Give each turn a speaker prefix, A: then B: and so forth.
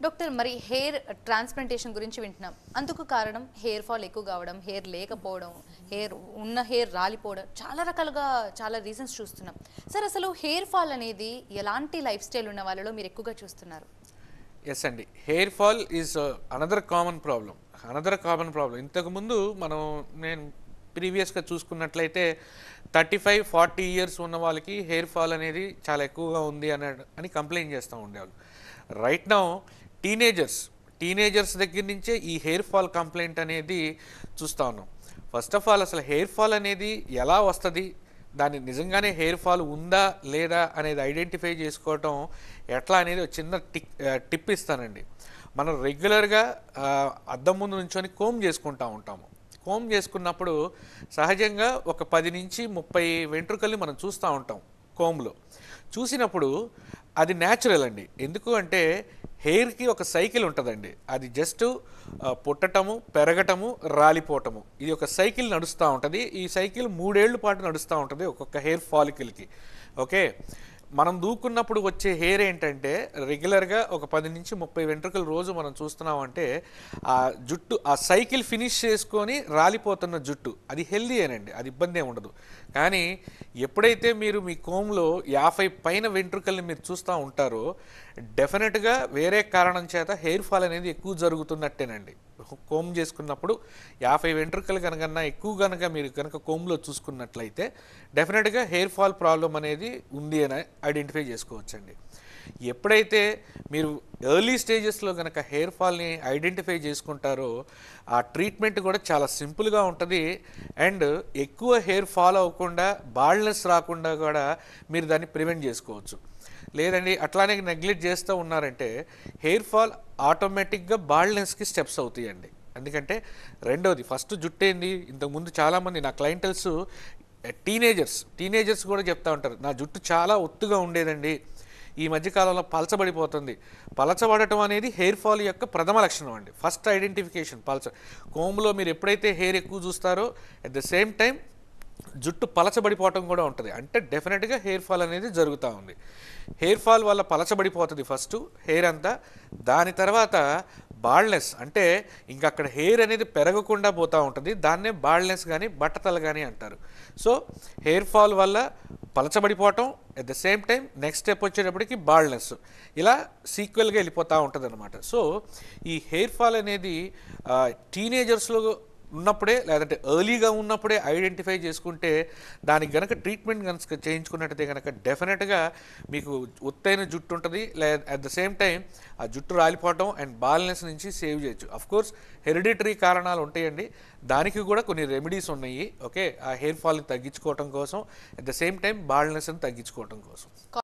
A: doctor మరి hair transplantation గురించి వింటున్నాం అందుకు కారణం హెయిర్ ఫాల్ ఎక్కువ కావడం హెయిర్ లేకపోవడం హెయిర్ ఉన్న హెయిర్ రాలిపోవడం చాలా రకాలుగా చాలా రీజన్స్ చూస్తున్నాం సార్ అసలు హెయిర్ ఫాల్ అనేది ఎలాంటి లైఫ్ స్టైల్ ఉన్న వాళ్ళలో మీరు ఎక్కువగా చూస్తున్నారు
B: ఎస్ అండి hair fall is another common problem another common problem ఇంతకుముందు మనం నేను ప్రీవియస్గా చూసుకున్నట్లయితే థర్టీ ఫైవ్ ఫార్టీ ఇయర్స్ ఉన్న వాళ్ళకి హెయిర్ ఫాల్ అనేది చాలా ఎక్కువగా ఉంది అని అని కంప్లైంట్ చేస్తూ ఉండేవాళ్ళు రైట్ నౌ టీనేజర్స్ టీనేజర్స్ దగ్గర నుంచే ఈ హెయిర్ ఫాల్ కంప్లైంట్ అనేది చూస్తూ ఉన్నాం ఫస్ట్ ఆఫ్ ఆల్ అసలు హెయిర్ ఫాల్ అనేది ఎలా వస్తుంది దాని నిజంగానే హెయిర్ ఫాల్ ఉందా లేదా అనేది ఐడెంటిఫై చేసుకోవటం ఎట్లా అనేది ఒక చిన్న టిక్ టిప్ ఇస్తానండి మనం రెగ్యులర్గా ఆ, అద్దం ముందు నుంచొని కోమ్ చేసుకుంటూ ఉంటాము కోమ్ చేసుకున్నప్పుడు సహజంగా ఒక పది నుంచి ముప్పై వెంట్రుకల్ని మనం చూస్తూ ఉంటాం కోమ్లో చూసినప్పుడు అది న్యాచురల్ అండి ఎందుకు అంటే హెయిర్కి ఒక సైకిల్ ఉంటుందండి అది జస్ట్ పుట్టటము పెరగటము రాలిపోవటము ఇది ఒక సైకిల్ నడుస్తూ ఉంటుంది ఈ సైకిల్ మూడేళ్ల పాటు నడుస్తూ ఉంటుంది ఒక్కొక్క హెయిర్ ఫాలికల్కి ఓకే మనం దూకున్నప్పుడు వచ్చే హెయిర్ ఏంటంటే రెగ్యులర్గా ఒక పది నుంచి ముప్పై వెంట్రుకలు రోజు మనం చూస్తున్నామంటే ఆ జుట్టు ఆ సైకిల్ ఫినిష్ చేసుకొని రాలిపోతున్న జుట్టు అది హెల్దీ అనండి అది ఇబ్బంది ఏమి ఉండదు కానీ ఎప్పుడైతే మీరు మీ కోమ్లో యాభై పైన వెంట్రుకల్ని మీరు చూస్తూ ఉంటారో డెఫినెట్గా వేరే కారణం చేత హెయిర్ ఫాల్ అనేది ఎక్కువ జరుగుతున్నట్టేనండి కోమ్ చేసుకున్నప్పుడు యాభై వెంట్రుకలు కనుకన్నా ఎక్కువ కనుక మీరు కనుక కోమ్లో చూసుకున్నట్లయితే డెఫినెట్గా హెయిర్ ఫాల్ ప్రాబ్లం అనేది ఉంది అని ఐడెంటిఫై చేసుకోవచ్చండి ఎప్పుడైతే మీరు ఎర్లీ స్టేజెస్లో కనుక హెయిర్ ఫాల్ని ఐడెంటిఫై చేసుకుంటారో ఆ ట్రీట్మెంట్ కూడా చాలా సింపుల్గా ఉంటుంది అండ్ ఎక్కువ హెయిర్ ఫాల్ అవ్వకుండా బాల్నెస్ రాకుండా కూడా మీరు దాన్ని ప్రివెంట్ చేసుకోవచ్చు లేదండి అట్లానే నెగ్లెక్ట్ చేస్తూ ఉన్నారంటే హెయిర్ ఫాల్ ఆటోమేటిక్గా బాల్నెస్కి స్టెప్స్ అవుతాయండి ఎందుకంటే రెండోది ఫస్ట్ జుట్టు ఏంది ఇంతకుముందు చాలామంది నా క్లయింటల్స్ టీనేజర్స్ టీనేజర్స్ కూడా చెప్తా ఉంటారు నా జుట్టు చాలా ఒత్తుగా ఉండేదండి ఈ మధ్యకాలంలో పలచబడిపోతుంది పలచబడటం అనేది హెయిర్ ఫాల్ యొక్క ప్రథమ లక్షణం అండి ఫస్ట్ ఐడెంటిఫికేషన్ పలచ కోమ్లో మీరు ఎప్పుడైతే హెయిర్ ఎక్కువ చూస్తారో అట్ ద సేమ్ టైం జుట్టు పలచబడిపోవటం కూడా ఉంటుంది అంటే డెఫినెట్గా హెయిర్ ఫాల్ అనేది జరుగుతూ ఉంది హెయిర్ ఫాల్ వల్ల పలచబడిపోతుంది ఫస్ట్ హెయిర్ అంతా దాని తర్వాత బాల్నెస్ అంటే ఇంకా అక్కడ హెయిర్ అనేది పెరగకుండా పోతూ ఉంటుంది దాన్నే బాల్నెస్ కానీ బట్టతల కానీ అంటారు సో హెయిర్ ఫాల్ వల్ల పలచబడిపోవటం at the same time next step వచ్చేటప్పటికి బాల్నెస్ ఇలా సీక్వెల్గా వెళ్ళిపోతూ ఉంటుంది అనమాట సో ఈ హెయిర్ ఫాల్ అనేది టీనేజర్స్లో ఉన్నప్పుడే లేదంటే ఎర్లీగా ఉన్నప్పుడే ఐడెంటిఫై చేసుకుంటే దానికి గనక ట్రీట్మెంట్ కనుక చేయించుకున్నట్టయితే కనుక డెఫినెట్గా మీకు ఒత్తైన జుట్టు ఉంటుంది లే అట్ ద సేమ్ టైం ఆ జుట్టు రాలిపోవటం అండ్ బాల్నెస్ నుంచి సేవ్ చేయొచ్చు అఫ్ కోర్స్ హెరిడిటరీ కారణాలు ఉంటాయండి దానికి కూడా కొన్ని రెమెడీస్ ఉన్నాయి ఓకే ఆ హెయిర్ ఫాల్ని తగ్గించుకోవటం కోసం అట్ ద సేమ్ టైం బాల్నెస్ని తగ్గించుకోవటం కోసం